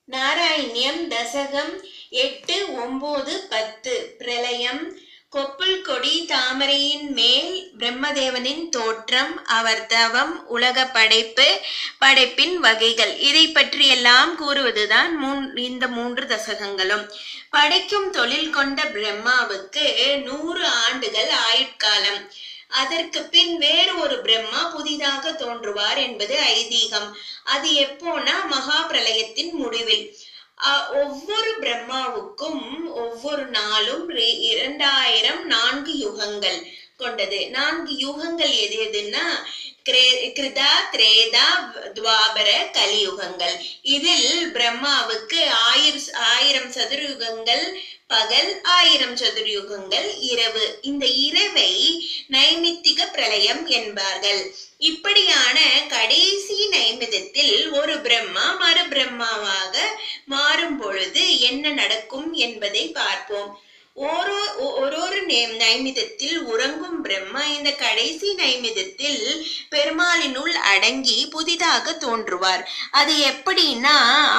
நாராயணியம் தசகம் எட்டு ஒன்பது பத்து பிரளயம் கொப்புள் கொடி தாமரையின் மேல் பிரம்மதேவனின் தோற்றம் அவர் தவம் உலக படைப்பு படைப்பின் வகைகள் இதை பற்றியெல்லாம் கூறுவதுதான் மூன் இந்த மூன்று தசகங்களும் படைக்கும் தொழில் கொண்ட பிரம்மாவுக்கு நூறு ஆண்டுகள் ஆயுட்காலம் அதற்கு பின் வேறு ஒரு பிரம்மா புதிதாக தோன்றுவார் என்பது ஐதீகம் அது எப்போனா மகா பிரளயத்தின் முடிவில் அ- ஒவ்வொரு பிரம்மாவுக்கும் ஒவ்வொரு நாளும் ரெ- இரண்டாயிரம் நான்கு யுகங்கள் கொண்டது நான்கு யுகங்கள் எது எதுன்னா கிரே- கிருதா திரேதா துவாபர கலியுகங்கள் இதில் பிரம்மாவுக்கு ஆயிரம் ஆயிரம் சதுரயுகங்கள் பகல் ஆயிரம் சதுரயுகங்கள் இரவு இந்த இரவை நைமித்திக பிரளயம் என்பார்கள் இப்படியான கடைசி நைமிதத்தில் ஒரு பிரம்மா மறு பிரம்மாவாக மாறும் பொழுது என்ன நடக்கும் என்பதை பார்ப்போம் ஓரோ ஒ- ஓரொரு நே- நைமிதத்தில் உறங்கும் பிரம்மா இந்த கடைசி நைமிதத்தில் பெருமாளினுள் அடங்கி புதிதாக தோன்றுவார் அது எப்படின்னா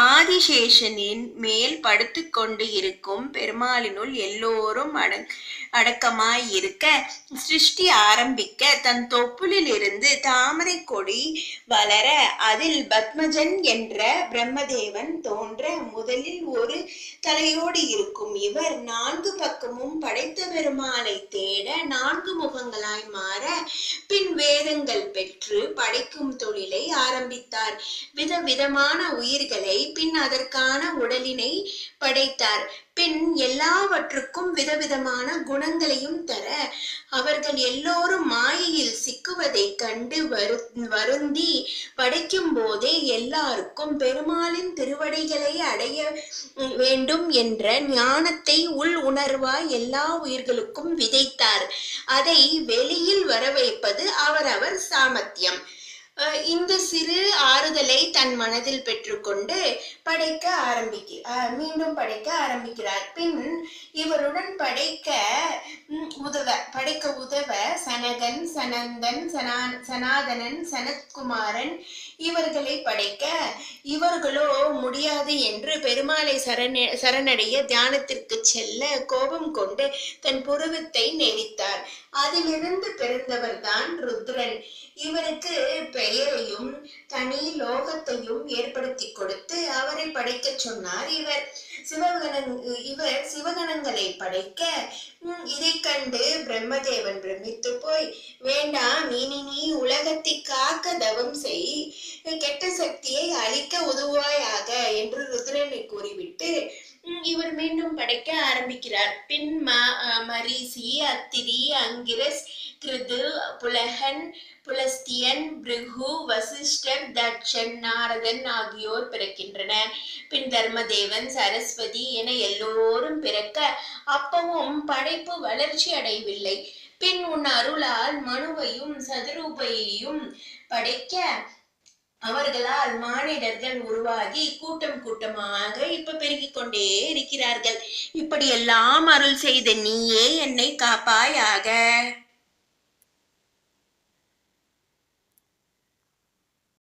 ஆதிசேஷனின் மேல் படுத்துக்கொண்டு இருக்கும் பெருமாளினுள் எல்லோரும் அடங் அடக்கமாய் இருக்க சிருஷ்டி ஆரம்பிக்க தன் தொப்புளில் இருந்து தாமரை கொடி வளர அதில் பத்மஜன் என்ற பிரம்மதேவன் தோன்ற முதலில் ஒரு தலையோடு இருக்கும் இவர் நான்கு பக்கமும் படைத்த பெருமாளை தேட நான்கு முகங்களாய் மாற பின் வேதங்கள் பெற்று படைக்கும் தொழிலை ஆரம்பித்தார் விதவிதமான உயிர்களை பின் அதற்கான உடலினை படைத்தார் பின் எல்லாவற்றுக்கும் விதவிதமான குணங்களையும் தர அவர்கள் எல்லோரும் மாயையில் சிக்குவதைக் கண்டு வரு வருந்தி படைக்கும் போதே எல்லாருக்கும் பெருமாளின் திருவடிகளை அடைய வேண்டும் என்ற ஞானத்தை உள் உணர்வாய் எல்லா உயிர்களுக்கும் விதைத்தார் அதை வெளியில் வர வைப்பது அவரவர் சாமர்த்தியம் அஹ் இந்த சிறு ஆறுதலை தன் மனதில் பெற்றுக்கொண்டு படைக்க ஆரம்பிக்க அஹ் மீண்டும் படைக்க ஆரம்பிக்கிறார் பின் இவருடன் படைக்க ம், உதவ படைக்க உதவ சனகன் சனந்தன் சனா சனாதனன் சனத்குமாரன் இவர்களை படைக்க இவர்களோ முடியாது என்று பெருமாளை சரண சரணடைய தியானத்திற்கு செல்ல கோபம் கொண்டு தன் புருவத்தை நெரித்தார் அதிலிருந்து பிறந்தவர்தான் ருத்ரன் இவருக்கு பெயரையும் தனி லோகத்தையும் ஏற்படுத்தி கொடுத்து அவரை படைக்கச் சொன்னார் இவர் சிவகணங் இவர் சிவகணங்களை படைக்க ம், இதைக் கண்டு பிரம்மதேவன் பிரமித்து போய் வேண்டாம் இனி நீ உலகத்தை காக்க தவம் செய் கெட்ட சக்தியை அழிக்க உதவுவாயாக என்று ருத்ரனை கூறிவிட்டு ம், இவர் மீண்டும் படைக்க ஆரம்பிக்கிறார் பின் ம அஹ், மரீசி அத்திரி அங்கிரஸ் கிருது புலகன் புலஸ்தியன் பிருகு வசிஷ்டர் தட்சன் நாரதன் ஆகியோர் பிறக்கின்றனர் பின் தர்மதேவன் சரஸ்வதி என எல்லோரும் பிறக்க அப்பவும் படைப்பு வளர்ச்சி அடையவில்லை பின் உன் அருளால் மனுவையும் சதுரூபையையும் படைக்க அவர்களால் மானிடர்கள் உருவாகி கூட்டம் கூட்டமாக இப்ப பெருகிக் கொண்டே இருக்கிறார்கள் இப்படியெல்லாம் அருள் செய்த நீயே என்னை காப்பாயாக